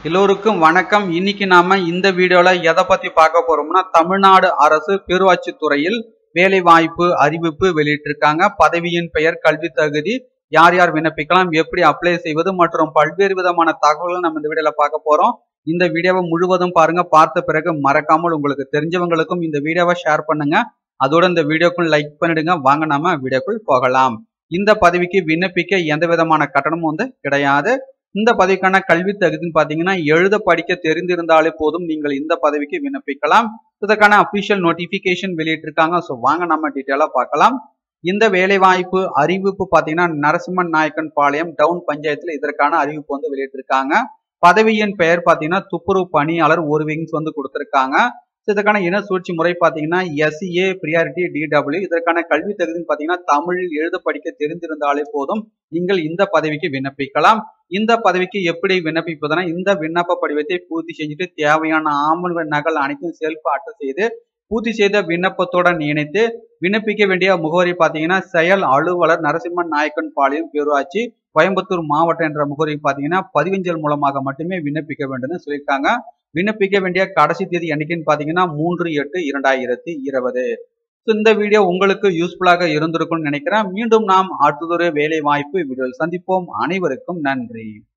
எல்லோருக்கும் வணக்கம் இன்னைக்கு நாம இந்த வீடியோல எதை பத்தி பார்க்க போறோம்னா தமிழ்நாடு அரசு பேரூராட்சி துறையில் வேலை வாய்ப்பு அறிவிப்பு வெளியிட்டிருக்காங்க பதவியின் பெயர் கல்வி தகுதி யார் யார் விண்ணப்பிக்கலாம் எப்படி அப்ளை செய்வது மற்றும் பல்வேறு விதமான தகவல்கள் நம்ம இந்த வீடியோல பார்க்க போறோம் இந்த வீடியோவை முழுவதும் பாருங்க பார்த்த பிறகு மறக்காமல் உங்களுக்கு தெரிஞ்சவங்களுக்கும் இந்த வீடியோவை ஷேர் பண்ணுங்க அதோட இந்த வீடியோக்குள் லைக் பண்ணிடுங்க வாங்க நாம வீடியோக்குள் போகலாம் இந்த பதவிக்கு விண்ணப்பிக்க எந்த விதமான கட்டணமும் வந்து கிடையாது இந்த பதவிக்கான கல்வி தகுதின்னு பார்த்தீங்கன்னா எழுத படிக்க தெரிந்திருந்தாலே போதும் நீங்கள் இந்த பதவிக்கு விண்ணப்பிக்கலாம் இதற்கான அபிஷியல் நோட்டிபிகேஷன் வெளியிட்டிருக்காங்க ஸோ வாங்க நம்ம டீட்டெயிலாக பார்க்கலாம் இந்த வேலைவாய்ப்பு அறிவிப்பு பார்த்தீங்கன்னா நரசிம்மன் நாயக்கன் பாளையம் டவுன் பஞ்சாயத்தில் இதற்கான அறிவிப்பு வந்து வெளியிட்டிருக்காங்க பதவியின் பெயர் பார்த்தீங்கன்னா துப்புரவு பணியாளர் ஒரு விங்ஸ் வந்து கொடுத்துருக்காங்க ஸோ இதற்கான இன சூழ்ச்சி முறை பார்த்தீங்கன்னா எஸ்ஏ பிரியாரிட்டி டிடபிள்யூ இதற்கான கல்வி தகுதின்னு பார்த்தீங்கன்னா தமிழில் எழுத படிக்க தெரிந்திருந்தாலே போதும் நீங்கள் இந்த பதவிக்கு விண்ணப்பிக்கலாம் இந்த பதவிக்கு எப்படி விண்ணப்பிப்பதுனா இந்த விண்ணப்ப படிவத்தை பூர்த்தி செஞ்சுட்டு தேவையான ஆவண நகல் அனைத்தும் செல்ஃப் அட்டை செய்து பூர்த்தி செய்த விண்ணப்பத்துடன் இணைத்து விண்ணப்பிக்க வேண்டிய முகவரி பார்த்தீங்கன்னா செயல் அலுவலர் நரசிம்மன் நாயக்கன் பாளையம் பேரூராட்சி கோயம்புத்தூர் மாவட்டம் என்ற முகவரி பார்த்தீங்கன்னா பதிவஞ்சல் மூலமாக மட்டுமே விண்ணப்பிக்க வேண்டும்னு சொல்லியிருக்காங்க விண்ணப்பிக்க வேண்டிய கடைசி தேதி என்னைக்குன்னு பார்த்தீங்கன்னா மூன்று எட்டு இரண்டாயிரத்தி இருபது ஸோ இந்த வீடியோ உங்களுக்கு யூஸ்ஃபுல்லாக இருந்திருக்கும்னு நினைக்கிறேன் மீண்டும் நாம் அடுத்ததொரு வேலை வாய்ப்பு வீடியோவில் சந்திப்போம் அனைவருக்கும் நன்றி